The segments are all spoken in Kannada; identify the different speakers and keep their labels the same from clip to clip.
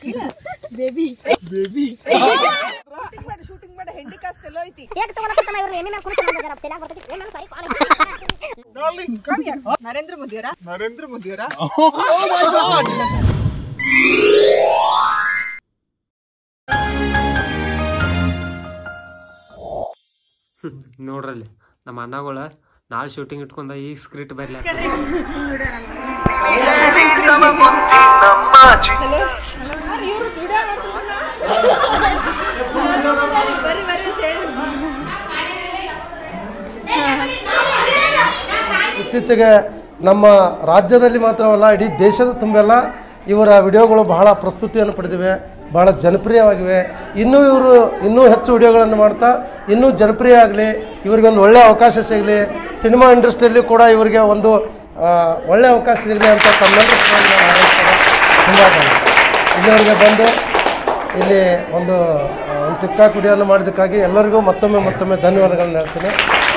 Speaker 1: ಬೇಬಿ
Speaker 2: ಬೇಬಿ
Speaker 1: ಶೂಟಿಂಗ್ ಮಾಡ ಶೂಟಿಂಗ್ ಮಾಡ ಹೆಂಡಿ ಕಾಸ್ ಚಲೋ ಐತಿ
Speaker 3: ಹೇಗೆ ತಗೊಳಕತ್ತಾನ ಇವ್ರು ಎಮ್ಮೆ ಮೇಲೆ ಕುಣಿತ ಬಂದಿದ್ದಾರೆ ತಲೆಯಾಗ ಬರ್ತೈತಿ ಏ ನಾನು ಸಾರಿ
Speaker 2: ಡಾರ್ಲಿಂಗ್
Speaker 1: ನರೇಂದ್ರ ಮೋದಿಯವರ
Speaker 2: ನರೇಂದ್ರ ಮೋದಿಯವರ
Speaker 4: ನೋಡ್ರಲ್ಲಿ ನಮ್ಮ ಅಣ್ಣಗಳ ನಾಳೆ ಶೂಟಿಂಗ್ ಇಟ್ಕೊಂಡ ಈಗ ಸ್ಕ್ರಿಪ್ಟ್ ಬರ್ಲಿ
Speaker 1: ಬರ್ರಿ ಬರ್ರಿ ಅಂತ ಹೇಳಿ
Speaker 5: ಇತ್ತೀಚೆಗೆ ನಮ್ಮ ರಾಜ್ಯದಲ್ಲಿ ಮಾತ್ರವಲ್ಲ ಇಡೀ ದೇಶದ ತುಂಬೆಲ್ಲ ಇವರ ವಿಡಿಯೋಗಳು ಬಹಳ ಪ್ರಸ್ತುತಿಯನ್ನು ಪಡೆದಿವೆ ಬಹಳ ಜನಪ್ರಿಯವಾಗಿವೆ ಇನ್ನೂ ಇವರು ಇನ್ನೂ ಹೆಚ್ಚು ವಿಡಿಯೋಗಳನ್ನು ಮಾಡ್ತಾ ಇನ್ನೂ ಜನಪ್ರಿಯ ಆಗಲಿ ಇವರಿಗೊಂದು ಒಳ್ಳೆಯ ಅವಕಾಶ ಸಿಗಲಿ ಸಿನಿಮಾ ಇಂಡಸ್ಟ್ರಿಯಲ್ಲಿ ಕೂಡ ಇವರಿಗೆ ಒಂದು ಆ, ಒಳ್ಳೆಯ ಅವಕಾಶ ಸಿಗಲಿ ಅಂತ ತಮ್ಮೆಲ್ಲರೂ ಕೂಡ ನಾನು ಹಾರೈಸ್ತೇನೆ. ತುಂಬ ಇಲ್ಲಿವರೆಗೆ ಬಂದು ಇಲ್ಲಿ ಒಂದು ಆ, ಒಂದು ಟಿಕ್ ಟಾಕ್ ವಿಡಿಯೋವನ್ನು ಮಾಡಿದ್ದಕ್ಕಾಗಿ ಎಲ್ಲರಿಗೂ ಮತ್ತೊಮ್ಮೆ ಮತ್ತೊಮ್ಮೆ ಧನ್ಯವಾದಗಳನ್ನ ಹೇಳ್ತೀನಿ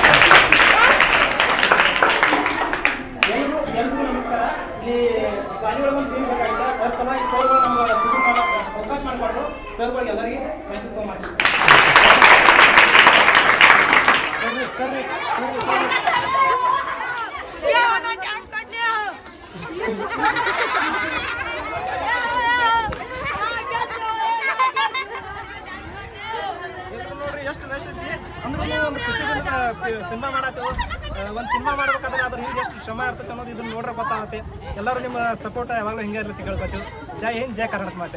Speaker 6: ನೋಡ್ರಿ ಎಷ್ಟು ರಶ್ ಐತಿ ಅಂದ್ರೆ ಒಂದು ಖುಷಿ ಸಿನಿಮಾ ಮಾಡತ್ತು ಒಂದು ಸಿನಿಮಾ ಮಾಡ್ಬೇಕಾದ್ರೆ ಅದ್ರ ಹಿಂದೆ ಎಷ್ಟು ಶ್ರಮ ಇರ್ತೈತೆ ಅನ್ನೋದು ಇದನ್ನ ನೋಡ್ರೆ ಗೊತ್ತಾಗುತ್ತೆ ಎಲ್ಲರೂ ನಿಮ್ಮ ಸಪೋರ್ಟ್ ಯಾವಾಗಲೂ ಹಿಂಗೆ ಇರುತ್ತೆ ಕೇಳ್ಕೊತೀವಿ ಜೈ ಹಿಂದ್ ಜೈ ಕರ್ನಾಟಕ ಮಾತೆ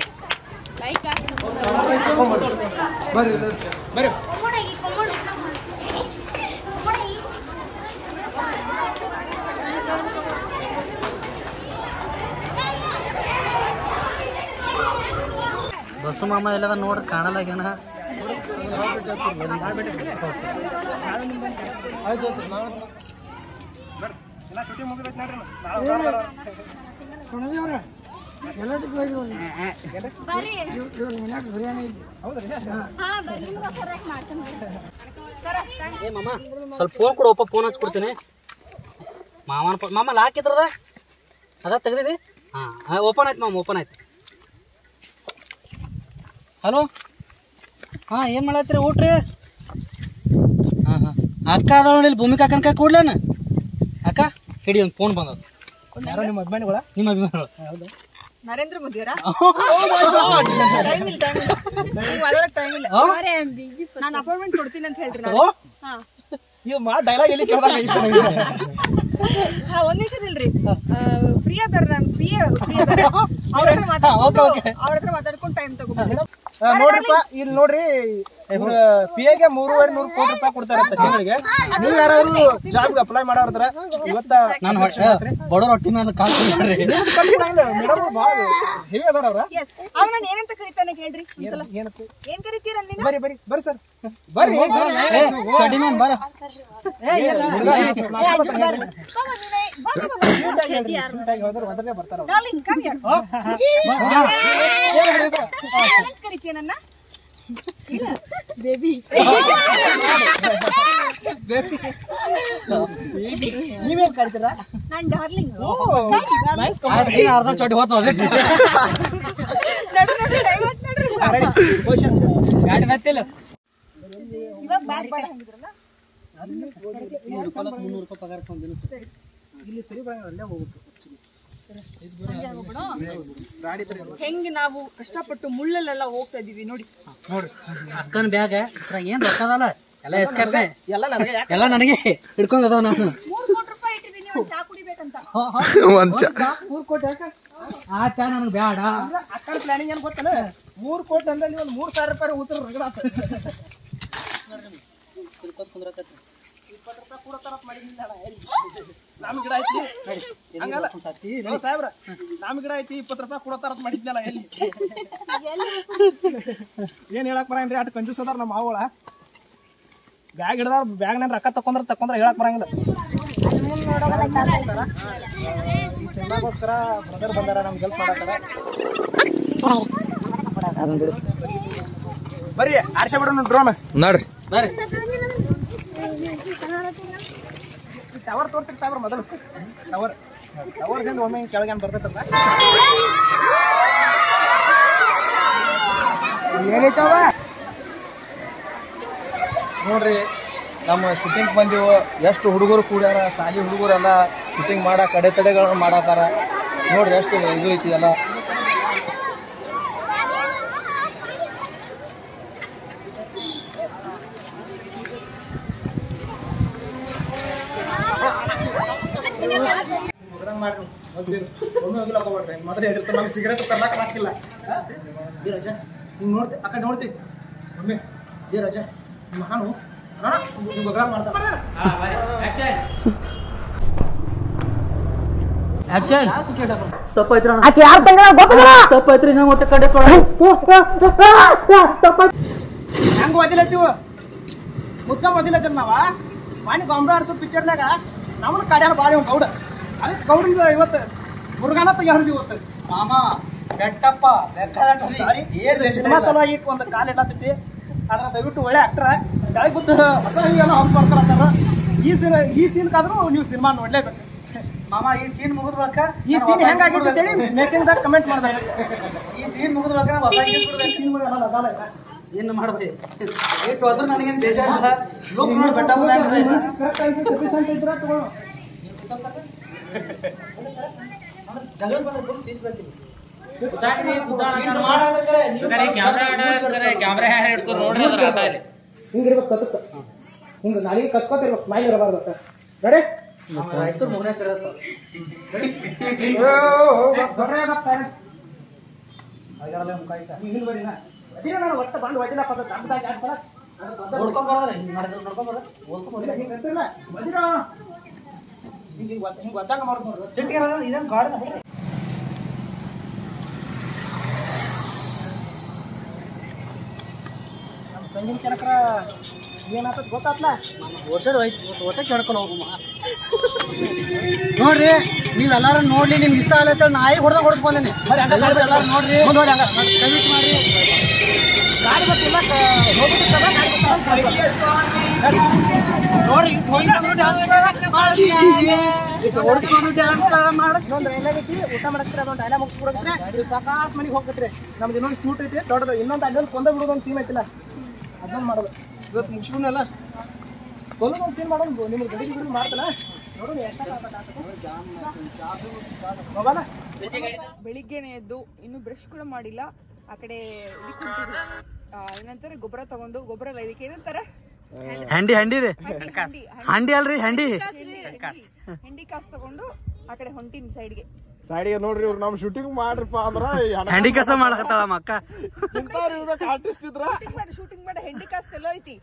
Speaker 6: ಬರ್ರಿ
Speaker 7: ಬಸ್ಸು ಮಾಮ ಎಲ್ಲದ ನೋಡ್ರಿ ಕಾಣಲಾಗ್ಯಾನ
Speaker 6: ಎಲ್ಲ ಶೂಟಿಂಗ್ ಮುಗಿದೈತೆ ನೋಡ್ರಿ ನಾಳೆ
Speaker 7: ಏ ಮಾಮ ಸ್ವಲ್ಪ ಫೋನ್ ಕೊಡು ಒಪ್ಪ ಫೋನ್ ಹಚ್ಕೊಡ್ತೀನಿ ಮಾಮನ ಫೋನ್ ಮಾಮ ಲಾಕ್ ಇದ್ರದ ಅದ ತೆಗ್ದಿದಿ ಹಾಂ ಓಪನ್ ಆಯ್ತು ಮಾಮ ಓಪನ್ ಆಯ್ತು ಹಲೋ ಹಾಂ ಏನು ಮಾಡತ್ತೀರಿ ಊಟ್ರಿ ಹಾಂ ಹಾಂ ಅಕ್ಕ ಅದ ನೋಡಿ ಇಲ್ಲಿ ಭೂಮಿಕಾ ಅಕ್ಕನ ಕೈ ಕೊಡ್ಲೇನ ಅಕ್ಕ ಹಿಡಿ ಒಂದು ಫೋನ್ ಬಂದದ
Speaker 6: ಯಾರೋ ನಿಮ್ಮ ಅಭಿಮಾನಿಗಳ
Speaker 7: ನಿಮ್ಮ ಅಭಿಮಾನಿಗಳು
Speaker 1: ನರೇಂದ್ರ ಮೋದಿಯವರ ಟೈಮ್ ಇಲ್ಲ ಟೈಮ್ ಇಲ್ಲ ನೀವು ಅದರ ಟೈಮ್ ಇಲ್ಲ ನಾನು ಅಪಾಯಿಂಟ್ಮೆಂಟ್ ಕೊಡ್ತೀನಿ ಅಂತ ಹೇಳ್ರಿ ನಾನು ಹಾ
Speaker 6: ಇದು ಮಾ ಡೈಲಾಗ್ ಎಲ್ಲಿ ಕೇಳಿದಾಗ ಇಷ್ಟ ಆಗಿದೆ.
Speaker 1: ಹಾ ಒಂದ್ ನಿಮಿಷ ನಿಲ್ರಿ ಫ್ರೀ ಅದಾರ ನಾನು ಫ್ರೀ ಫ್ರೀ ಅದಾರ ಅವ್ರ ಹತ್ರ ಮಾತಾಡ್ಕೊಂಡು ಅವ್ರ ಹತ್ರ ಮಾತಾಡ್ಕೊಂಡು ಟೈಮ್ ತಗೋಬೋದು
Speaker 6: ಆ, ನೋಡ್ರಿಪ್ಪ ಇಲ್ಲಿ ನೋಡ್ರಿ ಪಿ ಎಗೆ ಮೂರುವರೆ ನೂರು ಕೋಟಿ ರೂಪಾಯಿ ಕೊಡ್ತಾರೆ ಅಂತ ತಿಂಗಳಿಗೆ ನೀವು ಯಾರಾದ್ರು ಜಾಬ್ಗೆ ಅಪ್ಲೈ ಮಾಡೋದ್ರ ಇವತ್ತ
Speaker 7: ನಾನು ಬಡವ್ರ ಹೊಟ್ಟಿ ಮೇಲೆ ಕಾಲ್ ಕೊಡ್ರಿ
Speaker 6: ಮೇಡಮ್ ಭಾಳ ಹೆವಿ ಅದಾರ ಅವ್ರ
Speaker 1: ಎಸ್ ಅವ್ ನಾನು ಏನಂತ ಕರಿತಾನೆ ಹೇಳ್ರಿ ಒಂದ್ಸಲ
Speaker 6: ಏನಕ್ಕೆ
Speaker 1: ಏನ್ ಕರಿತೀರ ನೀನು
Speaker 6: ಬರ್ರಿ ಬರ್ರಿ ಬರ್ರಿ ಸರ್ ಬರ್ರಿ
Speaker 7: ಚಡಿ ಮೇಲೆ ಬರ
Speaker 6: ಹೋದ್ರೆ ಬರ್ತಾರ ಅವ್ರು.
Speaker 1: ಡಾರ್ಲಿಂಗ್ ಕಮ್ ಹಿಯರ್ ಏನಂತ ಕರಿತೀಯ ನನ್ನ ಬೇಬಿ
Speaker 6: ನೀವೇನ್ ಕರಿತೀರಾ
Speaker 1: ನಾನ್ ಡಾರ್ಲಿಂಗ್
Speaker 7: ಅರ್ಧ ಚಡ್ಡಿ ಹೋಗ್ತದೆ
Speaker 1: ನಡು ನಡು time ಆಯ್ತ್ ನೋಡ್ರಿ.
Speaker 7: ಗಾಡಿ ಬತ್ತಿಲ್ಲ
Speaker 1: ಇವಾಗ ಬ್ಯಾಗ್ ಬಾಯ್ ಹಂಗಿದ್ರಲ್ಲ
Speaker 7: ಮುನ್ನೂರು ರೂಪಾಯಿ ಪಗಾರ ತೊಗೊಂಡಿನಿ
Speaker 6: ಇಲ್ಲಿ ಸರಿ ಬರಂಗಿಲ್ಲ ಅಲ್ಲೇ ಹೋಗ್ಬೇಕು
Speaker 1: ಹೆಂಗ್ ನಾವು ಕಷ್ಟಪಟ್ಟು ಮುಳ್ಳಲ್ಲೆಲ್ಲ ಹೋಗ್ತಾ ಇದೀವಿ ನೋಡಿ
Speaker 7: ಅಕ್ಕನ ಬ್ಯಾಗ್ ಏನ್ ರೊಕ್ಕ ಅದಲ್ಲ ಎಲ್ಲ ಎಸ್ಕರ್ದೆ
Speaker 6: ಎಲ್ಲ ನನಗೆ ಯಾಕೆ
Speaker 7: ಎಲ್ಲ ನನಗೆ ಹಿಡ್ಕೊಂಡ್ ಅದಾವ ನಾನು
Speaker 1: ಮೂರ್ ಕೋಟಿ ರೂಪಾಯಿ ಇಟ್ಟಿದ್ದೀನಿ ಒಂದ್ ಚಾ ಕುಡಿಬೇಕಂತ
Speaker 7: ಆ ಚಾ ನನಗೆ ಬ್ಯಾಡ
Speaker 6: ಅಕ್ಕನ ಪ್ಲಾನಿಂಗ್ ಏನ್ ಗೊತ್ತಲ್ಲ ಮೂರ್ ಕೋಟಿ ಅಂದ್ರೆ ಒಂದ್ ಮೂರ್ ಸಾವಿರ ರೂಪಾಯಿ ಉತ್ತರ ರಗಡ ನಮ್ ಗಿಡ ಐತಿ ಹಂಗಲ್ಲ ನೋ ಸಾಹೇಬ್ರ ನಮ್ ಗಿಡ ಐತಿ ಇಪ್ಪತ್ತು ರೂಪಾಯಿ ಕೊಡತಾರ ಅಂತ ಮಾಡಿದ್ನಲ್ಲ ಎಲ್ಲಿ ಏನ್ ಹೇಳಕ್ ಬರಂಗಿಲ್ಲ ಅಟ್ ಕಂಜೂಸ್ ಅದಾರ ನಮ್ಮ ಮಾವಳ ಬ್ಯಾಗ್ ಹಿಡ್ದಾರ ಬ್ಯಾಗ್ ನಾನು ರೊಕ್ಕ ತಕೊಂಡ್ರ ತಕೊಂಡ್ರ ಹೇಳಕ್ ಬರಂಗಿಲ್ಲ ಈ ಸಿನಿಮಾಗೋಸ್ಕರ ಬ್ರದರ್ ಬಂದಾರ ನಮ್ಗೆ ಹೆಲ್ಪ್ ಮಾಡತ್ತಾರ ಬರ್ರಿ ಆರ್ಷ ಬಿಡೋಣ ಡ್ರೋನ್
Speaker 2: ನೋಡ್ರಿ
Speaker 7: ಬರ್ರಿ
Speaker 6: ಟವರ್ ತೋರ್ಸಿರ್ ಸಾಬ್ರ ಮೊದಲು ಟವರ್ ಟವರ್ದಿಂದ ಒಮ್ಮೆ ಹಿಂಗ್ ಕೆಳಗೆ ಬರ್ತೈತಲ್ಲ
Speaker 2: ನೋಡ್ರಿ ನಮ್ಮ ಶೂಟಿಂಗ್ ಬಂದಿವು ಎಷ್ಟು ಹುಡುಗರು ಕೂಡ್ಯಾರ ಸಾಲಿ ಹುಡುಗರೆಲ್ಲ ಶೂಟಿಂಗ್ ಮಾಡಕ್ಕೆ ಅಡೆತಡೆಗಳನ್ನ ಮಾಡತ್ತಾರ ನೋಡ್ರಿ ಎಷ್ಟು ಇದು ಐತಿ ಎಲ್ಲ
Speaker 6: ಒಮ್ಮೆ ಹೋಗಿಲ್ಲ ಹೋಗ್ಬೇಡ್ರಿ ಮಾತ್ರ ಹೇಳಿರ್ತಾರೆ ನಮ್ಗೆ ಸಿಗರೇಟ್ ತರ್ಲಾಕ ಹಾಕಿಲ್ಲ ಏ ರಜಾ ಹಿಂಗೆ ನೋಡ್ತಿ ಆ ಕಡೆ ನೋಡ್ತಿ ಒಮ್ಮೆ ಏ ರಜಾ ನಿಮ್ಮ ಹಾನು ನೀವು ಬಗಳ ಮಾಡ್ತಾರೆ
Speaker 3: ಆಕೆ ಯಾರು ತಂಗ ಗೊತ್ತಿಲ್ಲ
Speaker 7: ತಪ್ಪೈತ್ರಿ ನಾ ಒಟ್ಟು ಕಡೆ
Speaker 6: ಹೆಂಗ್ ಓದಿಲತ್ತೀವ ಮುದ್ದ ಓದಿಲತ್ತೀರ ನಾವ ವಾಣಿ ಗೊಂಬೆ ಆಡ್ಸೋ ಪಿಕ್ಚರ್ನಾಗ ನಮ್ಮನ್ನ ಕಾಡ್ಯಾರ ಬಾಡಿ ಒಂದು ಗೌಡ ಅದಕ್ಕೆ ಗೌಡ್ರಿಂದ ಇವತ್ತು ಮುರುಗಾನ ತೆಗಿಯೋದು ಇವತ್ತು
Speaker 7: ಮಾಮ ಬೆಟ್ಟಪ್ಪ
Speaker 6: ಸಾರಿ ಸಿನಿಮಾ ಸಲುವಾಗಿ ಒಂದು ಕಾಲ ಇಡತೈತಿ ಅದ್ರ ದಯವಿಟ್ಟು ಒಳ್ಳೆ ಆಕ್ಟರ್ ಬೆಳಗ್ಗೆ ಬಿದ್ದು ಹೊಸ ಹೀಗೆಲ್ಲ ಹೌಸ್ ಮಾಡ್ತಾರ ಈ ಸೀನ್ ಈ ಸೀನ್ಗಾದ್ರೂ ನೀವು ಸಿನಿಮಾ ನೋಡ್ಲೇಬೇಕು
Speaker 7: ಮಾಮ ಈ ಸೀನ್ ಮುಗಿದ ಬಳಿಕ
Speaker 6: ಈ ಸೀನ್ ಹೆಂಗಾಗಿತ್ತು ಅಂತೇಳಿ ಮೇಕಿಂಗ್ ದಾಗ ಕಮೆಂಟ್ ಮಾಡ್ಬೇಕು
Speaker 7: ಈ ಸೀನ್ ಮುಗಿದ ಬಳಿಕ ನಾವು ಹೊಸ ಗೀತ್ ಬಿಡ್ಬೇಕು.
Speaker 6: ಸೀನ್ಗಳೆಲ್ಲ ಅದಾವ ಇಲ್ಲ.
Speaker 7: ಏನು ಮಾಡ್ಬೇಕು ಏಟ್ ಹೋದ್ರೆ ನನಗೇನು ಬೇಜಾರಿಲ್ಲ ಲುಕ್ ನೋಡಿ ಬೆಟ್ಟಪ್ಪ ಹೆಂಗಿದೆ ಇನ್ನು.
Speaker 6: Correct ಆಗಿ sufficient ಇದ್ರೆ ತಗೊಳ್ಳೋ.
Speaker 7: ಜಗಳ ಬಂದ್ರೆ ಫುಲ್ ಸೀನ್ ಬರ್ತೀವಿ
Speaker 6: ಹಿಂಗಿರ್ಬೇಕು ಸತತ ಹಿಂಗ ನಾಳೆಗೆ ಕತ್ಕೋತಿರ್ಬೇಕು ಸ್ಮೈಲ್ ಇರಬಾರ್ದು ಅಂತ ರೆಡಿ
Speaker 7: ರಾಯಚೂರು ಮುಗನೇ ಸೇರತ್ತ
Speaker 6: ನಾನು ಒಟ್ಟ ಬಂದು ಒದಿಲ್ಲ ಪದ ದಮ್ಮದಾಗ ಎರಡು ಸಲ
Speaker 7: ನೋಡ್ಕೊಂಡ್ ಬರೋದ್ರ ಹಿಂಗ್ ಮಾಡಿದ್ರೆ ನೋಡ್ಕೊಂಡ್ ಬರೋದ್ರ ಓದ್ಕೊಂಡ್
Speaker 6: ಒದಿಲ್ಲ, ಹಿಂಗ್ ಅಂತಿರಲ್ಲ, ಒದಿರ. ಹಿಂಗ್ ಹಿಂಗ್ ಒದ್ದ- ಹಿಂಗ್ ಒದ್ದಾಗ ಮಾಡೋದು ನೋಡ್ರಿ.
Speaker 7: ಸಿಟ್ಟಿಗೆ ಇದೇನು ಗಾಡಿದ ಬಿಡ್ರಿ
Speaker 6: ನಮ್ಮ ತಂಗಿನ ಕೆಣಕ್ರ ಏನಾಗ್ತದ ಗೊತ್ತಾತ್ಲ
Speaker 7: ವರ್ಷದ ಒಟ್ಟೆ ಕೇಳ್ಕೊಂಡು ಹೋಗಮ್ಮ ನೋಡ್ರಿ ನೀವೆಲ್ಲಾರು ನೋಡ್ಲಿ ನಿಮ್ಗೆ ಇಷ್ಟ ಆಗಲ್ಲ ನಾಯಿ ಹೊಡೆದ ಹೊಡೆದ್ ಬಂದೇನಿ ಎಲ್ಲಾರು ನೋಡ್ರಿ
Speaker 6: ನೋಡಿ ಹಂಗ ಕಮಿಟ್ ಮಾಡಿ ಗಾಡಿ ಬರ್ತಿಲ್ಲ ಕ- ಹೋಗ್ಬಿಟ್ಟಿರ್ತದ, ಗಾಡಿ ಬರ್ತಾವ, ಗಾಡಿ ಬರ್ತಾವ.
Speaker 7: ನೋಡ್ರಿ ಓಡಿಸ್ಕೊಂಡು ಡ್ಯಾನ್ಸ್ ಓಡಿಸ್ಕೊಂಡು ಡ್ಯಾನ್ಸ್ ಮಾಡಕ್
Speaker 6: ಇನ್ನೊಂದು ಏನಾಗೈತಿ ಊಟ ಮಾಡಕ್ರಿ ಅದೊಂದು ಡೈಲಾಗ್ ಮುಗಿಸ್ಬಿಡಕ್ರಿ ಇದು ಸಾಕಾಸ್ ಮನೆಗೆ ಹೋಗ್ತೈತ್ರಿ ನಮ್ದು ಇನ್ನೊಂದು ಶೂಟ್ ಐತಿ ದೊಡ್ಡದು ಇನ್ನೊಂದು ಅಲ್ಲೊಂದು ಕೊಂದ ಬಿಡೋದು ಒಂದು ಸೀನ್ ಐತಿಲ್ಲ ಅದೊಂದು ಮಾಡೋದು ಇವತ್ತು ಮುಗಿಸ್ಕೊಂಡಲ್ಲ ಕೊಲ್ಲೊಂದು ಸೀನ್ ಮಾಡೋದು ನಿಮ್ಗೆ ಗಡಿ ಗಿಡಿ ಮಾಡ್ತಲ್ಲ ನೋಡೋಣ ಮೊಬೈಲ
Speaker 1: ಬೆಳಿಗ್ಗೆನೆ ಎದ್ದು ಇನ್ನು ಬ್ರಷ್ ಕೂಡ ಮಾಡಿಲ್ಲ ಆ ಕಡೆ ಇದಕ್ಕೆ ಹೊಂಟಿದ್ವಿ ಆ, ಏನಂತಾರೆ ಗೊಬ್ಬರ ತಗೊಂಡು ಗೊಬ್ಬರ ಅಲ್ಲ ಇದಕ್ಕೆ ಏನಂತಾರೆ
Speaker 7: ಹ್ಯಾಂಡಿ ಹ್ಯಾಂಡಿ ರೀ
Speaker 1: ಹಂಡಿ ಹಂಡಿ
Speaker 7: ಹಂಡಿ ಅಲ್ರಿ ಹ್ಯಾಂಡಿ
Speaker 1: ಹೆಂಡಿ ಕಾಸು ತಗೊಂಡು ಆ ಕಡೆ ಹೊಂಟಿನಿ ಸೈಡ್ಗೆ
Speaker 6: ಸೈಡಿಗೆ ನೋಡ್ರಿ ಇವ್ರು ನಮ್ಮ ಶೂಟಿಂಗ್ ಮಾಡ್ರಪ್ಪ ಅಂದ್ರ
Speaker 7: ಹ್ಯಾಂಡಿ ಕೆಲಸ ಮಾಡಕತ್ತಾಳ ನಮ್ಮ ಅಕ್ಕ
Speaker 6: ಇಂಥವ್ರು ಇರ್ಬೇಕು ಆರ್ಟಿಸ್ಟ್ ಇದ್ರ
Speaker 1: ಶೂಟಿಂಗ್ ಮಾಡ ಶೂಟಿಂಗ್ ಮಾಡ ಹೆಂಡಿ ಕಾಸು ಎಲ್ಲೋ ಐತಿ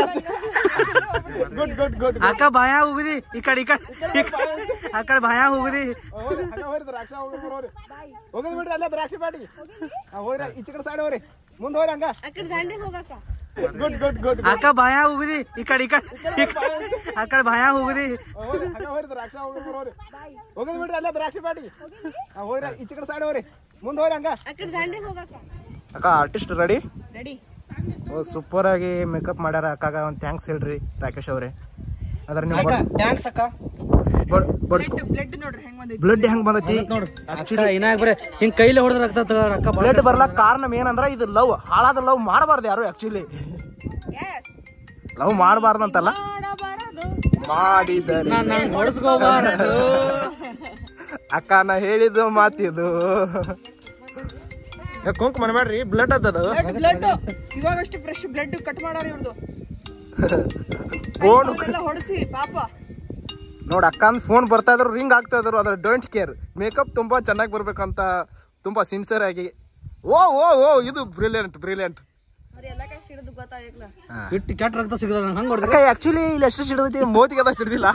Speaker 6: ಗುಡ್ ಗುಡ್ ಗುಡ್
Speaker 7: ಅಕ್ಕ ಭಯ ಹೋಗುದಿ ಈ ಕಡೆ ಈ ಕಡೆ ಈ ಕಡೆ. ಆ ಕಡೆ ಭಯ ಹೋಗುದಿ
Speaker 6: ಹಂಗ ಹೋರಿ ದ್ರಾಕ್ಷ ಹೋಗಿ ಬರೋರಿ ಹೋಗದ್ ಬಿಡ್ರಿ ಅಲ್ಲೇ ದ್ರಾಕ್ಷಿ ಪಾಟಿಗೆ ಹೋಗ್ರಿ ಈಚೆ ಕಡೆ ಸೈಡ್ ಹೋರಿ ಮುಂದೆ ಹೋರಿ ಹಂಗ ಗುಡ್ ಗುಡ್ ಗುಡ್
Speaker 7: ಅಕ್ಕ ಭಯ ಹೋಗುದಿ ಈ ಕಡೆ ಈ ಕಡೆ ಈ ಕಡೆ. ಆ ಕಡೆ ಭಯ ಹೋಗುದಿ
Speaker 6: ಹಂಗ ಹೋರಿ ದ್ರಾಕ್ಷ ಹೋಗಿ ಬರೋರಿ ಹೋಗದ್ ಬಿಡ್ರಿ ಅಲ್ಲೇ ದ್ರಾಕ್ಷಿ ಪಾಟಿಗೆ ಹೋಗ್ರಿ ಈಚೆ ಕಡೆ ಸೈಡ್ ಹೋರಿ ಮುಂದೆ ಹೋರಿ ಹಂಗ
Speaker 2: ಅಕ್ಕ ಆರ್ಟಿಸ್ಟ್ ರೆಡಿ
Speaker 1: ರೆಡಿ
Speaker 2: ಸೂಪರ್ ಆಗಿ ಮೇಕಪ್ ಮಾಡ್ಯಾರ ಅಕ್ಕಾಗ ಒಂದು ಥ್ಯಾಂಕ್ಸ್ ಹೇಳ್ರಿ ರಾಕೇಶ್ ಅವ್ರೆ ಅದ್ರ ನೀವು
Speaker 7: ಥ್ಯಾಂಕ್ಸ್ ಅಕ್ಕ
Speaker 2: ಬಡ್ಸ್ಕೊ
Speaker 1: ಬ್ಲಡ್ ನೋಡ್ರಿ ಹೆಂಗ್ ಬಂದೈತಿ
Speaker 2: ಬ್ಲಡ್ ಹೆಂಗ್ ಬಂದೈತಿ
Speaker 7: ಆಕ್ಚುಲಿ ಏನಾಗ ಬರೇ ಹಿಂಗ್ ಕೈಲಿ ಹೊಡೆದ್ರ ರಕ್ತ ತಗೊಳ್ ಅಕ್ಕ
Speaker 2: ಬ್ಲಡ್ ಬರ್ಲಕ್ ಕಾರಣ ಏನಂದ್ರ ಇದು ಲವ್ ಹಾಳಾದ ಲವ್ ಮಾಡಬಾರ್ದು ಯಾರು ಆಕ್ಚುಲಿ ಲವ್ ಮಾಡಬಾರ್ದಂತಲ್ಲ ಮಾಡಿದರೆ
Speaker 7: ನಾನು ಹೊಡೆಸ್ಕೋಬಾರದು
Speaker 2: ಅಕ್ಕ ನಾ ಹೇಳಿದ್ದು ಮಾತಿದು ಕುಂಕ್ ಮಾಡ್ರಿ ಬ್ಲಡ್ ಅದ
Speaker 1: ಬ್ಲಡ್ ಇವಾಗಷ್ಟು ಫ್ರೆಶ್ ಬ್ಲಡ್ ಕಟ್ ಮಾಡಾರ ಇವ್ರದ್ದು
Speaker 2: ಫೋನ್
Speaker 1: ಎಲ್ಲ ಹೊಡೆಸಿ ಪಾಪ
Speaker 2: ನೋಡ್ ಅಕ್ಕ ಅಂದ್ ಫೋನ್ ಬರ್ತಾ ಇದ್ರು ರಿಂಗ್ ಆಗ್ತಾ ಇದ್ರು ಅದ್ರ ಡೋಂಟ್ ಕೇರ್ ಮೇಕಪ್ ತುಂಬಾ ಚೆನ್ನಾಗಿ ಬರ್ಬೇಕಂತ ತುಂಬಾ ಸಿನ್ಸಿಯರ್ ಆಗಿ ಓ ಓ ಓ ಇದು ಬ್ರಿಲಿಯಂಟ್ ಬ್ರಿಲಿಯಂಟ್
Speaker 1: ಅವ್ರ ಎಲ್ಲ ಕಡೆ ಸಿಡದು ಗೊತ್ತಾಗಿಲ್ಲ
Speaker 7: ಇಟ್ಟು ಕೆಟ್ಟ ರಕ್ತ ಸಿಗದ ಹಂಗ ಹೊಡೆದ್ರ
Speaker 2: ಅಕ್ಕ ಆಕ್ಚುಲಿ ಇಲ್ಲಿ ಎಷ್ಟು ಸಿಡದೈತಿ ಮೋತಿಗೆ ಅದ ಸಿಡ್ದಿಲ್ಲ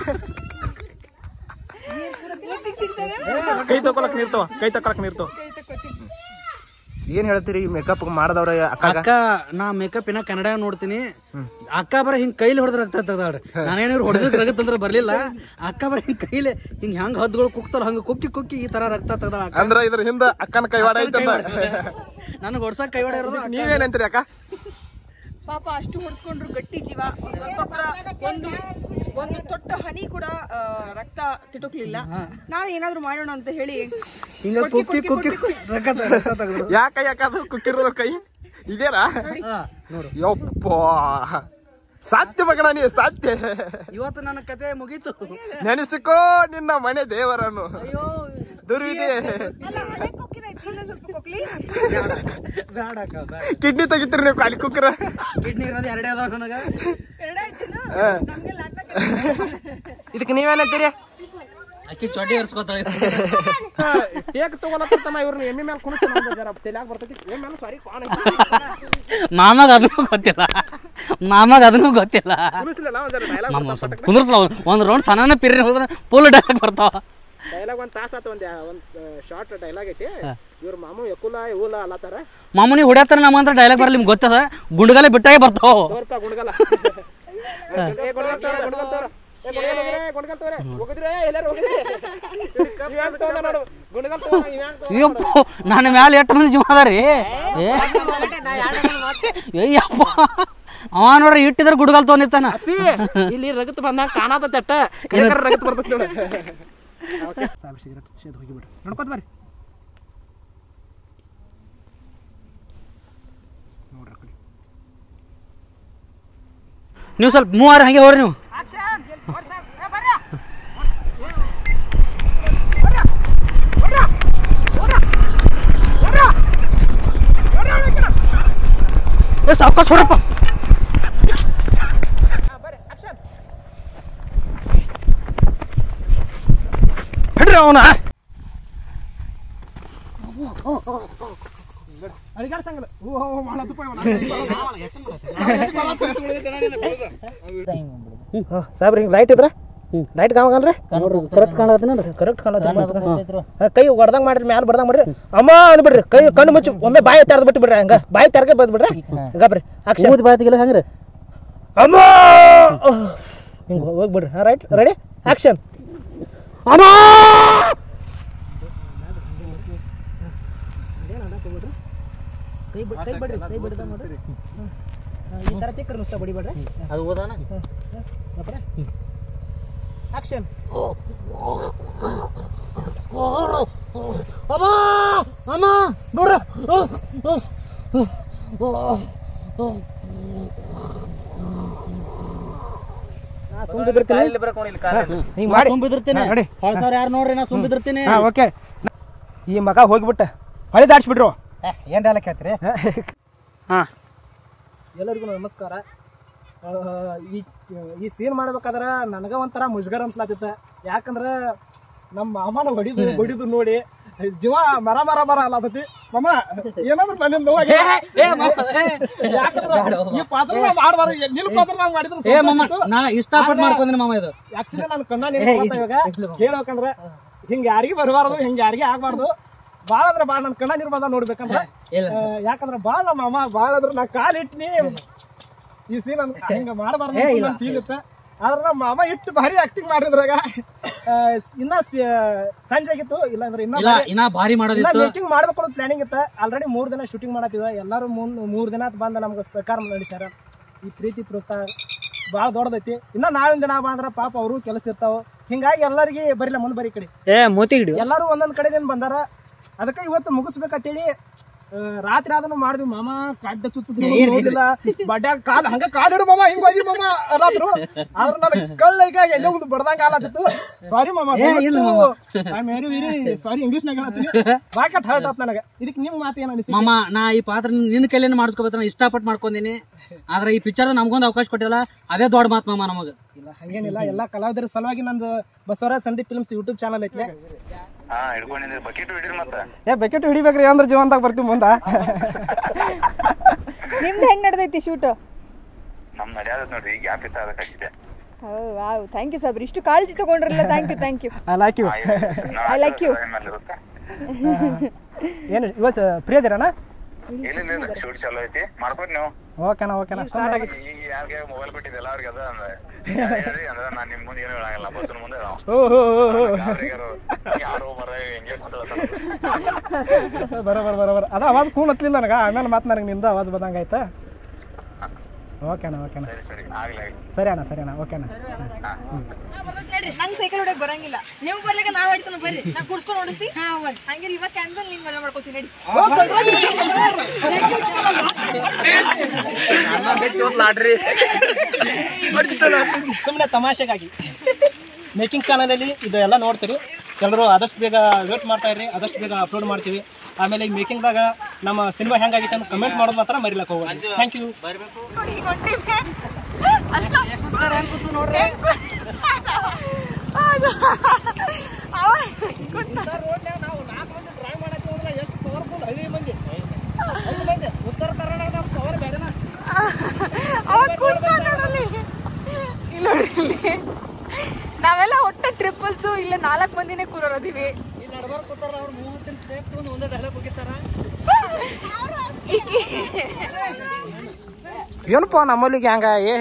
Speaker 2: ಕೈ ತಕೊಳಕ್ ನೀರ್ತವ ಕೈ ತಕೊಳಕ್ ನೀರ್ತವ ಏನ್ ಹೇಳ್ತೀರಿ ಮೇಕಪ್ ಮಾಡದವ್ರ ಅಕ್ಕ
Speaker 7: ಅಕ್ಕ ನಾ ಮೇಕಪ್ ಇನ್ನ ಕನ್ನಡ ನೋಡ್ತೀನಿ ಅಕ್ಕ ಬರ ಹಿಂಗ್ ಕೈಲಿ ಹೊಡೆದ್ರ ರಕ್ತ ತೆಗ್ದಾಳ್ರಿ ನಾನೇನಾದ್ರು ಹೊಡೆದಕ್ ರಗತ್ ಅಂದ್ರೆ ಬರ್ಲಿಲ್ಲ ಅಕ್ಕ ಬರ ಹಿಂಗ್ ಕೈಲಿ ಹಿಂಗ್ ಹೆಂಗ್ ಹದ್ಗಳು ಕುಕ್ತಾರ ಹಂಗ ಕುಕ್ಕಿ ಕುಕ್ಕಿ ಈ ತರ ರಕ್ತ ತೆಗ್ದಾಳ ಅಕ್ಕ
Speaker 2: ಅಂದ್ರ ಇದ್ರ ಹಿಂದ ಅಕ್ಕನ ಕೈವಾಡ ಐತಂದ
Speaker 7: ನನಗ್ ಹೊಡ್ಸಕ್ ಕೈ ಹೊಡೆಯೋದು
Speaker 2: ನೀವೇನಂತೀರಿ ಅಕ್ಕ
Speaker 1: ಪಾಪ ಅಷ್ಟು ಹೊಡ್ಸ್ಕೊಂಡ್ರು ಗಟ್ಟಿ ಜೀವ ಒಂದ್ ಸ್ವಲ್ಪ ಕೂಡ ಒಂದು ಒಂದು ತೊಟ್ಟ ಹನಿ ಕೂಡ ಆ, ರಕ್ತ ತಿಟುಕ್ಲಿಲ್ಲ ನಾವ್ ಏನಾದ್ರು ಮಾಡೋಣ ಅಂತ ಹೇಳಿ
Speaker 7: ಹಿಂಗ ಕುಕ್ಕಿ ಕುಕ್ಕಿ ರಕ್ತ ರಕ್ತ ತೆಗ್ದ್ರು
Speaker 2: ಯಾಕ ಯಾಕ ಅದು ಕುಕ್ಕಿರೋದು ಕೈ ಇದೇನಾ
Speaker 7: ಹಾ ನೋಡು
Speaker 2: ಯಪ್ಪ ಸಾಧ್ಯ ಮಗನ ನೀ ಸಾಧ್ಯ
Speaker 7: ಇವತ್ತು ನನ್ನ ಕತೆ ಮುಗೀತು
Speaker 2: ನೆನೆಸಿಕೋ ನಿನ್ನ ಮನೆ ದೇವರನ್ನು
Speaker 7: ಅಯ್ಯೋ
Speaker 2: ದುರ್ವಿಧಿ
Speaker 1: ಅಲ್ಲ ಹಳೆ ಕೊಕ್ಕಿನ ಐತಿ, ಇನ್ನೊಂದ್ ಸ್ವಲ್ಪ ಕೊಕ್ಲಿ
Speaker 7: ಬೇಡ ಅಕ್ಕ ಬೇಡ
Speaker 2: ಕಿಡ್ನಿ ತೆಗಿತೀರಿ ನೀವು ಖಾಲಿ ಕುಕ್ಕರ
Speaker 7: ಕಿಡ್ನಿ ಇರೋದು ಎರಡೇ ಅದಾವ ನನಗ
Speaker 1: ಎರಡೇ ಐತಿನ ನಮ್ಗೆ ಲಾಕ್
Speaker 2: ಇದಕ್ಕೆ ನೀವೇನಂತೀರಿ
Speaker 7: ಅಕ್ಕಿ ಚೊಡ್ಡಿ ಏರ್ಸ್ಕೊತಾಳೆ
Speaker 2: ಟೇಕ್ ತಗೊಳತ್ತಮ್ಮ ಇವ್ರನ್ನ ಎಮ್ಮೆ ಮೇಲೆ ಕುಣಿಸ್ತಾನ ಜರ ತಲೆಯಾಗ ಬರ್ತೈತಿ ಎಮ್ಮೆ ಮೇಲೆ ಸಾರಿ ಕಾಣ
Speaker 7: ಮಾಮಾಗ ಅದನ್ನೂ ಗೊತ್ತಿಲ್ಲ ಮಾಮಾಗ ಅದನ್ನೂ ಗೊತ್ತಿಲ್ಲ
Speaker 2: ಕುಣಿಸ್ಲಿಲ್ಲ ಒಂದ್ ಜರ ಡೈಲಾಗ್
Speaker 7: ನಮ್ಮ ಸ್ವಲ್ಪ ಕುಂದ್ರಸ್ಲ ಒಂದು ರೌಂಡ್ ಸಣ್ಣ ಪಿರಿ ಹೋದ್ರೆ ಫುಲ್ ಡೈಲಾಗ್ ಬರ್ತಾವ
Speaker 2: ಡೈಲಾಗ್ ಒಂದ್ ತಾಸ ಆತ ಒಂದ್ ಒಂದ್ ಶಾರ್ಟ್ ಡೈಲಾಗ್ ಐತಿ ಇವ್ರ ಮಾಮು ಯಕುಲ ಇವಲ ಅಲ್ಲತ್ತಾರ
Speaker 7: ಮಾಮೂನಿ ಹೊಡ್ಯಾತಾರ ನಮ್ಮ ಅಂತ ಡೈಲಾಗ್ ಬರಲಿ ನಿಮ್ಗೆ ಗೊತ್ತದ ಗುಂಡಗಾಲೆ ಬಿಟ್ಟಾಗೆ ಬರ್ತಾವ
Speaker 2: ತೋರ್ಪ ಗುಣಗಲ್ಲ ಏ ಗುಣಗಲ್ ತೋರ ಗುಣಗಲ್ ತೋರ ಏ ಗುಣಗಲ್ ಹೋಗ್ರೆ, ಗುಣಗಲ್ ತೋರ ಹೋಗಿದ್ರೆ ಎಲ್ಲಾರು ಹೋಗಿದ್ರಿ ಇವ್ಯಾನ್ ತಗೊಂಡ ನೋಡು ಗುಣಗಲ್ ತೋರ ಇವ್ಯಾನ್ ತಗೊಂಡ
Speaker 7: ಅಯ್ಯಪ್ಪ ನನ್ನ ಮ್ಯಾಲೆ ಎಷ್ಟು ಮಂದಿ ಜೀವ ಅದಾರಿ ಅಯ್ಯಪ್ಪ ಅವ ನೋಡ್ರಿ ಇಟ್ಟಿದ್ರೆ ಗುಡ್ಗಲ್ ತೊಗೊಂಡಿರ್ತಾನ
Speaker 2: ಇಲ್ಲಿ ರಗತ್ ಬಂದಾಗ ಕಾಣಾತ ತೆಟ್ಟ ಕೈಯಾಗ ರಗತ್ ಬರ್ತೈತಿ ನೋಡು ಓಕೆ ಸಾಕು ಸಿಗರೇಟ್ ಸೇದ್ ಹೋಗಿಬಿಡ್ರಿ ನೋಡ್ಕೊತ ಬರ್ರಿ ನೋಡ್ರಿ ಆ ಕಡೆ
Speaker 7: ನೀವು ಸ್ವಲ್ಪ ಮೂವಾರ ಹಂಗೆ ಹೋಗ್ರಿ ನೀವು ಏ ಸಾವ್ಕಾಶ ಹೊರಪ್ಪ ಹಿಡ್ರಿ ಅವನ
Speaker 2: ಅಡಿಗಾಡ್ಸಂಗಿಲ್ಲ ಓ ಭಾಳ ತುಪ್ಪ ಸಾಹೇಬ್ರಿ ಹಿಂಗೆ ಲೈಟ್ ಇದ್ರ ಲೈಟ್ ಕಾಮಗಲ್ರಿ
Speaker 7: ಕರೆಕ್ಟ್ ಕಾಣತ್ತೀನಿ
Speaker 2: ಕರೆಕ್ಟ್ ಕಾಣತ್ತೆ ಕೈ ಹೊಡ್ದಂಗ್ ಮಾಡ್ರಿ ಮ್ಯಾಲ ಬಡ್ದಂಗ್ ಮಾಡ್ರಿ ಅಮ್ಮ ಅಂದ್ಬಿಡ್ರಿ ಕೈ ಕಣ್ಣು ಮುಚ್ಚಿ ಒಮ್ಮೆ ಬಾಯಿ ತೆರೆದು ಬಿಟ್ಟು ಬಿಡ್ರಿ ಹಂಗ ಬಾಯಿ ತೆರಗೆ ಬದ್ ಬಿಡ್ರಿ ಗಬ್ರಿ ಅಕ್ಷರ
Speaker 7: ಊದ್ ಬಾಯ್ತಿಗಿಲ್ಲ ಹೆಂಗ್ರಿ
Speaker 2: ಅಮ್ಮ ಹಿಂಗೆ ಹೋಗ್ಬಿಡ್ರಿ ಹಾಂ ರೈಟ್ ರೆಡಿ ಆಕ್ಷನ್
Speaker 7: ಅಮ್ಮ
Speaker 2: ಕೈ ಬಿಡ್ ಕೈ ಬಿಡ್ರಿ ಕೈ ಬಿಡ್ದ ನೋಡ್ರಿ ಈ ಥರ ತಿಕ್ಕರ್ ನುಸ್ತ ಬಡಿಬೇಡ್ರಿ
Speaker 7: ಅದು ಓದಾನ
Speaker 2: ಆಕ್ಷನ್
Speaker 7: ಅಮ್ಮ ಅಮ್ಮ ನೋಡ್ರ
Speaker 2: ಹಿಂಗೆ ಮಾಡಿ
Speaker 7: ಸುಂಬಿದಿರ್ತೀನಿ
Speaker 2: ಹಾ, ನೋಡಿ.
Speaker 7: ಸರ್ ಯಾರು ನೋಡ್ರಿ ನಾ ಸುಂಬಿದಿರ್ತೀನಿ
Speaker 2: ಹಾಂ ಓಕೆ ಈ ಮಗ ಹೋಗ್ಬಿಟ್ಟ ಹೊಳೆ ದಾಡ್ಸ್ಬಿಟ್ರು ಏನು ಡೈಲಾಗ್ ಹೇಳ್ತೀರಿ
Speaker 7: ಹಾಂ
Speaker 6: ಎಲ್ಲರಿಗೂ ನಮಸ್ಕಾರ ಆ, ಈ ಈ ಸೀನ್ ಮಾಡ್ಬೇಕಾದ್ರೆ ನನಗ ಒಂಥರ ಮುಜುಗರ ಅನ್ಸ್ಲಾತಿತ್ತ ಯಾಕಂದ್ರೆ ನಮ್ಮ ಮಾಮನ ಹೊಡಿದು ಹೊಡಿದು ನೋಡಿ ಜೀವ ಮರ ಮರ ಮರ ಅಲ್ಲತತಿ ಮಮ್ಮ ಏನಾದ್ರು ಮನೇಲಿ ನೋವಾಗಿ ಯಾಕಂದ್ರೆ ಈ ಪಾತ್ರ ನಾ ಮಾಡ್ಬಾರ್ದು ನಿನ್ನ ಪಾತ್ರ ನಾನು ಮಾಡಿದ್ರೆ
Speaker 7: ಏ ಮಮ್ಮ ನಾ ಇಷ್ಟಪಟ್ಟು ಮಾಡ್ಕೊಂದಿನಿ ಮಾಮ ಇದು
Speaker 6: ಆಕ್ಚುಲಿ ನಾನು ಕಣ್ಣ ನಿಂತ್ಕೊಂತ ಇವಾಗ ಹೇಳ್ಬೇಕಂದ್ರೆ ಹಿಂಗ ಯಾರಿಗೂ ಬರಬಾರ್ದು ಹಿಂಗ ಯಾರಿಗೆ ಆಗ್ಬಾರ್ದು ಭಾಳ ಅಂದ್ರೆ ಭಾಳ ನನ್ನ ಕಣ್ಣ ನಿರ್ಬಂಧ ನೋಡ್ಬೇಕಂದ್ರೆ
Speaker 7: ಇಲ್ಲ.
Speaker 6: ಆ, ಯಾಕಂದ್ರೆ ಭಾಳ ನಮ್ಮ ಮಾಮ ಭಾಳ ಅಂದ್ರೆ ನಾ ಕಾಲಿಟ್ನಿ ಈ ಸೀನ್ ಹಿಂಗ ಮಾಡಬಾರ್ದು ಫೀಲ್ ಇತ್ತ ಆದ್ರೆ ನಮ್ಮ ಮಾಮ ಇಟ್ಟು ಭಾರಿ ಆಕ್ಟಿಂಗ್ ಮಾಡಿದ್ರಾಗ ಆ, ಇನ್ನ ಸ- ಸಂಜೆ ಆಗಿತ್ತು ಇಲ್ಲ ಅಂದ್ರೆ ಇನ್ನ
Speaker 7: ಇಲ್ಲ ಇನ್ನ ಭಾರಿ ಮಾಡೋದಿತ್ತು
Speaker 6: ಮೇಕಿಂಗ್ ಮಾಡ್ಬೇಕು ಅನ್ನೋ ಪ್ಲಾನಿಂಗ್ ಇತ್ತ ಆಲ್ರೆಡಿ ಮೂರ್ ದಿನ ಶೂಟಿಂಗ್ ಮಾಡತ್ತಿದ್ವ ಎಲ್ಲಾರು ಮುಂದ್ ಮೂರ್ ದಿನ ಬಂದ ನಮ್ಗೆ ಸಹಕಾರ ನಡೆಸ್ಯಾರ ಈ ಪ್ರೀತಿ ಪ್ರೋತ್ಸಾಹ ಭಾಳ ದೊಡ್ಡದೈತಿ ಇನ್ನ ನಾಳಿನ ದಿನ ಬಾ ಅಂದ್ರ ಪಾಪ ಅವರು ಕೆಲಸ ಇರ್ತಾವ ಹಿಂಗಾಗಿ ಎಲ್ಲರಿಗೆ ಬರಿಲ್ಲ ಮುಂದ್ ಬರಿ ಕಡೆ
Speaker 7: ಏ ಮೂತಿ ಹಿಡಿಯು
Speaker 6: ಎಲ್ಲಾರು ಒಂದೊಂದ್ ಕಡೆದಿಂದ ಬಂದಾರ ಅದಕ್ಕೆ ಇವತ್ತು ಮುಗಿಸ್ಬೇಕಂತೇಳಿ ಆ, ರಾತ್ರಿ ಅದನ್ನು ಮಾಡಿದ್ವಿ ಮಾಮ ಕಡ್ಡ ಚುಚ್ಚಿದ್ರು ನೋಡಿಲ್ಲ ಬಡ್ಯಾಗ ಕಾಲ್ ಹಂಗ ಕಾಲ್ ಹಿಡು ಮಾಮ ಹಿಂಗ್ ಹೋಗಿ ಮಾಮ ಅಲ್ಲಾದ್ರು ಆದ್ರ ನನ್ನ ಕಳ್ಳ ಈಗ ಎಲ್ಲೋ ಒಂದು ಬಡ್ದಂಗ ಆಲತ್ತಿತ್ತು ಸಾರಿ ಮಾಮ ಸಾರಿ ಇಂಗ್ಲಿಷ್ ನಾಗ ಬಾಕಟ್ ಹರ್ಟ್ ಆತ್ ನನಗ ಇದಕ್ಕೆ ನಿಮ್ ಮಾತು ಏನ್ ಅನಿಸಿ
Speaker 7: ಮಾಮ ನಾ ಈ ಪಾತ್ರ ನಿನ್ನ ಕೈಲೇನೆ ಮಾಡಿಸ್ಕೋಬೇಕು ಇಷ್ಟಪಟ್ಟು ಮಾಡ್ಕೊಂದಿನಿ ಆದ್ರೆ ಈ ಪಿಕ್ಚರ್ ನಮ್ಗೊಂದು ಅವಕಾಶ ಕೊಟ್ಟಿಲ್ಲ ಅದೇ ದೊಡ್ಡ ಮಾತು ಮಾಮ ನಮಗ
Speaker 6: ಇಲ್ಲ ಹಂಗೇನಿಲ್ಲ ಎಲ್ಲಾ ಕಲಾವಿದರ ಸಲುವಾಗಿ ನಂದು Basavaraj Sandeep films YouTube channel ಐತಿ
Speaker 8: ಹಾ ಹಿಡ್ಕೊಂಡಿದ್ರೆ ಬಕೆಟ್ ಹಿಡೀರಿ ಮತ್ತ
Speaker 2: ಏ ಬೆಕೆಟ್ ಹಿಡಿಬೇಕ್ರಿ ಅಂದ್ರೆ ಜೀವಂತಾಗ ಬರ್ತೀವಿ ಮುಂದೆ
Speaker 1: ನಿಮ್ದು ಹೆಂಗ್ ನಡೆದೈತಿ ಶೂಟ್
Speaker 8: ನಮ್ ನಡ್ಯಾದ ನೋಡ್ರಿ ಗ್ಯಾಪ್ ಇತ್ತ ಅದಕ್ಕೆ ಹಚ್ಚಿದೆ
Speaker 1: ವಾವ್ ಥ್ಯಾಂಕ್ ಯು ಸಾಬ್ರಿ ಇಷ್ಟು ಕಾಳಜಿ ತಗೊಂಡ್ರಲ್ಲ thank you thank you
Speaker 2: I like you
Speaker 1: I like you.
Speaker 8: ಇರುತ್ತೆ
Speaker 2: ಏನು ಇವತ್ತು ಫ್ರೀ ಅದಿರಣ್ಣ
Speaker 8: ಇಲ್ಲ ಇಲ್ಲ ಇಲ್ಲ ಶೂಟ್ ಚಾಲೂ ಐತಿ ಮಾಡ್ಕೊರಿ ನೀವು
Speaker 2: ಓಕೆನಾ ಓಕೆನಾ ಸ್ಟಾರ್ಟ್ ಆಗಿ
Speaker 8: ಈಗ ಯಾರಿಗೆ ಮೊಬೈಲ್ ಕೊಟ್ಟಿದ್ದೆಲ್ಲ ಅವ್ರಿಗೆ ಅದ ಅಂದ್ರೆ ಹೇಳ್ರಿ ಅಂದ್ರೆ ನಾನು ನಿಮ್ ಮುಂದೆ ಏನು ಹೇಳಂಗಿಲ್ಲ ಬಸ್ಸಿನ ಮುಂದೆ ಹೇಳೋ
Speaker 2: ಓ ಹೋ ಹೋ ಹೋ
Speaker 8: ಯಾರಿಗಾರು ಯಾರೋ ಮರ ಹೆಂಗೆ ಮಾತಾಡ್ತಾರ
Speaker 2: ಬರೋಬರ್ ಬರೋಬರ್ ಅದ ಅವಾಜ್ ಕೂನ್ ಹತ್ಲಿಲ್ಲ ನನಗೆ ಆಮೇಲೆ ಮತ್ತೆ ನನಗೆ ನಿಂದ ಅವಾಜ್ ಬಂದಂಗೆ ಆಯ್ತಾ
Speaker 6: ಓಕೆ ಅಣ್ಣ ಓಕೆ ಅಣ್ಣ
Speaker 8: ಸರಿ ಸರಿ ಆಗ್ಲಿ ಆಗ್ಲಿ
Speaker 6: ಸರಿ ಅಣ್ಣ ಸರಿ ಅಣ್ಣ ಓಕೆ ಅಣ್ಣ
Speaker 1: ನಂಗೆ ಸೈಕಲ್ ಹೊಡಕ್ ಬರಂಗಿಲ್ಲ ನೀವು ಬರ್ಲಿಕ್ಕೆ ನಾವ್ ಹೊಡಿತಾನ ಬರ್ರಿ ನಾ ಕುಡ್ಸ್ಕೊಂಡು ಹೊಡಿಸ್ತಿ ಹಂಗೆ ಇವಾಗ ಕ್ಯಾನ್ಸಲ್ ನಿನ್ ಮದುವೆ ಮಾಡ್ಕೋತೀನಿ ನಡಿ
Speaker 6: ಸುಮ್ಮನೆ ತಮಾಷೆಗಾಗಿ ಮೇಕಿಂಗ್ ಚಾನಲಲ್ಲಿ ಇದೆಲ್ಲ ನೋಡ್ತೀರಿ ಎಲ್ಲರೂ ಆದಷ್ಟು ಬೇಗ ವೇಟ್ ಮಾಡ್ತಾ ಇರ್ರಿ ಆದಷ್ಟು ಬೇಗ ಅಪ್ಲೋಡ್ ಮಾಡ್ತೀವಿ ಆಮೇಲೆ ಈ ಮೇಕಿಂಗ್ದಾಗ ನಮ್ಮ ಸಿನಿಮಾ ಹೆಂಗಾಗಿತ್ತು ಅಂತ ಕಮೆಂಟ್ ಮಾಡೋದು ಮಾತ್ರ ಮರಿಲಕ್ಕೆ ಹೋಗ್ಬೇಡಿ ಥ್ಯಾಂಕ್ ಯು ಉತ್ತರ ಕರ್ನಾಟಕದ ಪವರ್ ಬೇರೆನಾ
Speaker 1: ಇಲ್ಲ ನೋಡಿ ಇಲ್ಲಿ. ನಾವೆಲ್ಲ ಒಟ್ಟ ಟ್ರಿಪಲ್ಸು ಇಲ್ಲ ನಾಲ್ಕು ಮಂದಿನೇ ಕೂರೋದಿವಿ
Speaker 6: ಈ ನಡ್ಬಾರ್ ಕೂತಾರ ಅವ್ರು ಮೂವತ್ತಿನ ಟೇಪ್ ತಗೊಂಡು ಒಂದೇ ಡೈಲಾಗ್ ಹೋಗಿತ್ತಾರ
Speaker 2: ಏನಪ್ಪ ನಮ್ಮಲ್ಲಿ ಗ್ಯಾಂಗ ಏ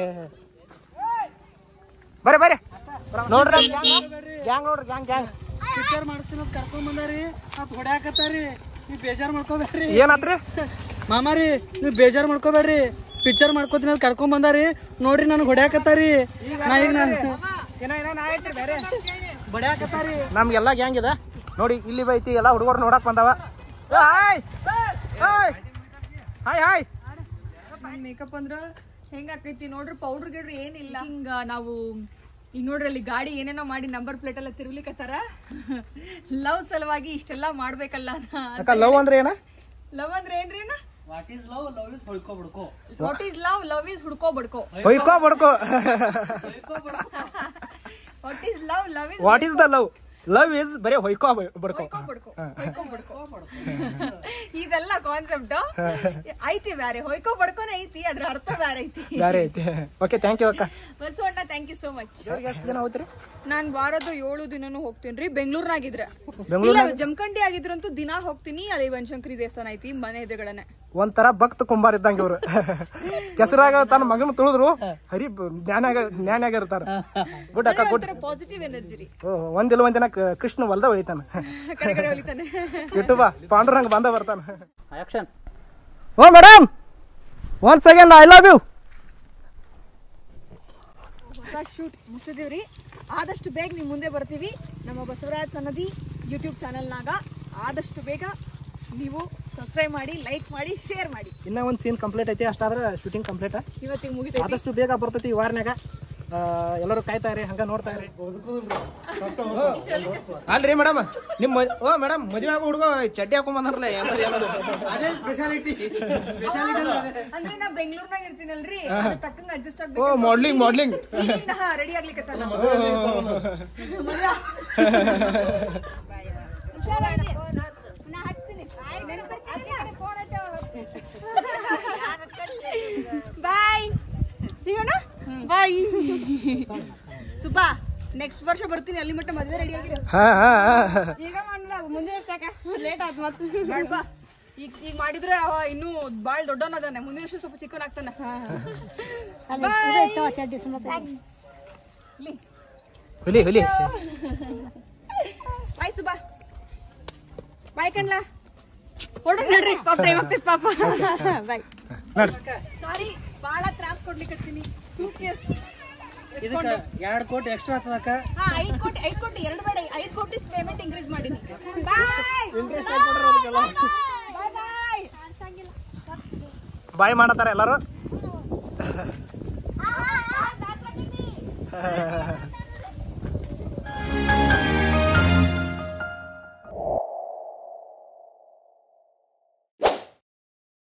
Speaker 2: ಬರ್ರಿ ಬರ್ರಿ ನೋಡ್ರಿ ಗ್ಯಾಂಗ್ ನೋಡ್ರಿ ಗ್ಯಾಂಗ್ ಗ್ಯಾಂಗ್
Speaker 6: ಪಿಕ್ಚರ್ ಮಾಡಿಸ್ತೀನಿ ಅಂತ ಕರ್ಕೊಂಡ್ ಬಂದಾರಿ ಅದ್ ಹೊಡ್ಯಾಕತ್ತಾರಿ ನೀವ್ ಬೇಜಾರ್ ಮಾಡ್ಕೋಬೇಡ್ರಿ
Speaker 2: ಏನಾತ್ರಿ
Speaker 6: ಮಾಮಾರಿ ನೀವ್ ಬೇಜಾರ್ ಮಾಡ್ಕೋಬೇಡ್ರಿ ಪಿಕ್ಚರ್ ಮಾಡ್ಕೋತೀನಿ ಅಂತ ಕರ್ಕೊಂಡ್ ಬಂದಾರಿ ನೋಡ್ರಿ ನನಗೆ ಹೊಡ್ಯಾಕತ್ತಾರಿ ನಾ ಈಗ ನಾನು ಬಡ್ಯಾಕತ್ತಾರಿ
Speaker 2: ನಮ್ಗೆಲ್ಲ ಗ್ಯಾಂಗ್ ಇದೆ ನೋಡಿ ಇಲ್ಲಿ ಬೈತಿ ಎಲ್ಲ ಹುಡುಗರು ನೋಡಕ್ ಬಂದವ ಏ, hi hi hi hi
Speaker 1: makeup ಅಂದ್ರ ಹೆಂಗ ಆಕೈತಿ ನೋಡ್ರಿ ಪೌಡರ್ ಗಿಡ್ರಿ ಏನಿಲ್ಲ ಹಿಂಗ ನಾವು ಈಗ ನೋಡ್ರಿ ಅಲ್ಲಿ ಗಾಡಿ ಏನೇನೋ ಮಾಡಿ ನಂಬರ್ ಪ್ಲೇಟ್ ಎಲ್ಲ ತಿರ್ಲಿಕತ್ತಾರ ಲವ್ ಸಲುವಾಗಿ ಇಷ್ಟೆಲ್ಲ ಮಾಡ್ಬೇಕಲ್ಲ
Speaker 2: ಅಕ್ಕ ಲವ್ ಅಂದ್ರೆ ಏನ
Speaker 1: ಲವ್ ಅಂದ್ರೆ ಏನ್ರಿ ಅಣ್ಣ
Speaker 7: what is love love is ಹೊಳ್ಕೊ ಬಿಡ್ಕೊ
Speaker 1: what is love love is ಹುಡ್ಕೋ ಬಡ್ಕೋ
Speaker 2: ಹೊಯ್ಕೋ ಬಡ್ಕೋ
Speaker 1: what is love love is
Speaker 2: what is the love love is ಬರೀ ಹೊಯ್ಕೋ ಬಡ್ಕೋ
Speaker 1: ಹೊಯ್ಕೋ ಬಡ್ಕೋ ಹೊಯ್ಕೋ ಬಡ್ಕೋ ಇದೆಲ್ಲ ಕಾನ್ಸೆಪ್ಟ್ ಐತಿ ಬ್ಯಾರೆ ಹೊಯ್ಕೋ ಬಡ್ಕೋನೆ ಐತಿ ಅದ್ರ ಅರ್ಥ ಬ್ಯಾರೆ ಐತಿ
Speaker 2: ಬೇರೆ ಐತಿ ಓಕೆ ಥ್ಯಾಂಕ್ ಯು ಅಕ್ಕ
Speaker 1: ಬಸು ಅಣ್ಣ ಥ್ಯಾಂಕ್ ಯು ಸೋ ಮಚ್
Speaker 2: ಎಷ್ಟು ದಿನ ಹೋಗ್ತೀರಿ
Speaker 1: ನಾನ್ ವಾರದ ಏಳು ದಿನನೂ ಹೋಗ್ತೀನಿ ಬೆಂಗಳೂರ್ನಾಗಿದ್ರೆ
Speaker 2: ಬೆಂಗಳೂರ್ನಾಗ?
Speaker 1: ಇಲ್ಲ ಜಮಖಂಡಿ ಆಗಿದ್ರಂತೂ ದಿನಾ ಹೋಗ್ತೀನಿ ಅಲ್ಲಿ ಬನಶಂಕರಿ ದೇವಸ್ಥಾನ ಐತಿ ಮನೆ ಎದುರುಗಡೆನೆ
Speaker 2: ಒಂಥರ ಭಕ್ತ ಕುಂಬಾರ ಇದ್ದಂಗೆ ಇವ್ರು ಕೆಸರಾಗ ತನ್ನ ಮಗನ ತುಳಿದ್ರು ಹರಿ ಜ್ಞಾನಾಗ ಜ್ಞಾನಾಗ ಇರ್ತಾರ ಗುಡ್ ಅಕ್ಕ ಗುಡ್
Speaker 1: ಪಾಸಿಟಿವ್ ಎನರ್ಜಿ ರೀ
Speaker 2: ಒಂದಿಲ್ಲ ಒಂದಿನ ಕ- ಕೃಷ್ಣ ಹೊಲ್ದ ಹೊಳಿತಾನ
Speaker 1: ಕಡೆ ಕಡೆ ಹೊಲಿತಾನೆ
Speaker 2: ಇಟ್ಟು ಬಾ ಪಾಂಡುರಂಗ ಬಂದ ಬರ್ತಾನ
Speaker 7: action
Speaker 2: oh madam one second I love you
Speaker 1: ಹೊಸ ಶೂಟ್ ಮುಗಿಸಿದೀವ್ರಿ ಆದಷ್ಟು ಬೇಗ ನಿಮ್ ಮುಂದೆ ಬರ್ತೀವಿ ನಮ್ಮ ಬಸವರಾಜ್ ಸನ್ನದಿ ಯೂಟ್ಯೂಬ್ ಚಾನೆಲ್ನಾಗ ಆದಷ್ಟು ಬೇಗ ನೀವು ಸಬ್ಸ್ಕ್ರೈಬ್ ಮಾಡಿ ಲೈಕ್ ಮಾಡಿ ಶೇರ್ ಮಾಡಿ
Speaker 6: ಇನ್ನ ಒಂದ್ ಸೀನ್ ಕಂಪ್ಲೀಟ್ ಐತಿ ಅಷ್ಟಾದ್ರೆ ಶೂಟಿಂಗ್ ಕಂಪ್ಲೀಟ್
Speaker 1: ಇವತ್ತಿಗೆ ಮುಗಿತೈತಿ
Speaker 6: ಆದಷ್ಟು ಬೇಗ ಬರ್ತೈತಿ ಈ ವಾರನ್ಯಾಗ ಆ, ಎಲ್ಲರೂ ಕಾಯ್ತಾ ಇರಿ ಹಂಗ ನೋಡ್ತಾ ಇರಿ
Speaker 2: ಅಲ್ರಿ ಮೇಡಮ್ ನಿಮ್ ಮ- ಓ ಮೇಡಮ್ ಮದುವೆ ಆಗೋ ಹುಡುಗ ಚಡ್ಡಿ ಹಾಕೊಂಡ್ ಬಂದಾರಲ್ಲ ಅದೇ ಸ್ಪೆಷಾಲಿಟಿ
Speaker 1: ಅಂದ್ರೆ ನಾ ಬೆಂಗಳೂರ್ನಾಗ ಇರ್ತೀನಲ್ರಿ ಅದ್ರ ತಕ್ಕಂಗ ಅಡ್ಜಸ್ಟ್ ಆಗ್ಬೇಕು
Speaker 2: ಓ ಮಾಡ್ಲಿಂಗ್ ಮಾಡ್ಲಿಂಗ್
Speaker 1: ರೆಡಿ ಆಗ್ಲಿಕ್ಕೆ ಬಾಯ್ ಸಿಗೋಣ ಬಾಯ್ ಸುಬ್ಬಾ ನೆಕ್ಸ್ಟ್ ವರ್ಷ ಬರ್ತೀನಿ ಅಲ್ಲಿ ಮಟ್ಟ ಮದುವೆ ರೆಡಿ ಆಗಿರೋ
Speaker 2: ಹಾ ಹಾ ಹಾ.
Speaker 1: ಈಗ ಮಾಡಲ್ಲ ಮುಂದಿನ ಸಾಕ ಲೇಟ್ ಆಯ್ತು ಮತ್ತೆ ಈಗ ಈಗ ಮಾಡಿದ್ರೆ ಅವ ಇನ್ನೂ ಬಾಳ್ ದೊಡ್ಡವನದಾನೆ ಮುಂದಿನ ವರ್ಷ ಸ್ವಲ್ಪ ಚಿಕ್ಕವನಾಗ್ತಾನೆ
Speaker 3: ಚಡ್ಡಿ ಸುಮ್ಮನೆ
Speaker 2: ಹುಲಿ ಹುಲಿ
Speaker 1: ಬಾಯ್ ಸುಬಾ ಬಾಯ್ ಕಣ್ಲಾ ಹೊಡು ನಡ್ರಿ ಪಾಪ ಟೈಮ್ ಆಗ್ತೈತೆ ಪಾಪ ಬಾಯ್
Speaker 2: ನೋಡ್ರಿ
Speaker 1: ಸಾರಿ ಬಾಳ ತ್ರಾಸ್ ಕೊಡ್ಲಿಕ್ಕೆ ಸೂಟ್ ಕೇಸ್
Speaker 6: ಇದಕ್ಕೆ ಎರಡ್ ಕೋಟಿ ಎಕ್ಸ್ಟ್ರಾ ಆಗ್ತದಕ್ಕ
Speaker 1: ಹಾ ಐದ್ ಕೋಟಿ ಐದ್ ಕೋಟಿ ಎರಡು ಬೇಡ ಐದ್ ಕೋಟಿ ಪೇಮೆಂಟ್ ಇನ್ಕ್ರೀಸ್ ಮಾಡೀನಿ ಬಾಯ್ ಬಾಯ್ ಬಾಯ್
Speaker 2: ಬಾಯ್ ಮಾಡತ್ತಾರ ಎಲ್ಲಾರು
Speaker 3: ಆ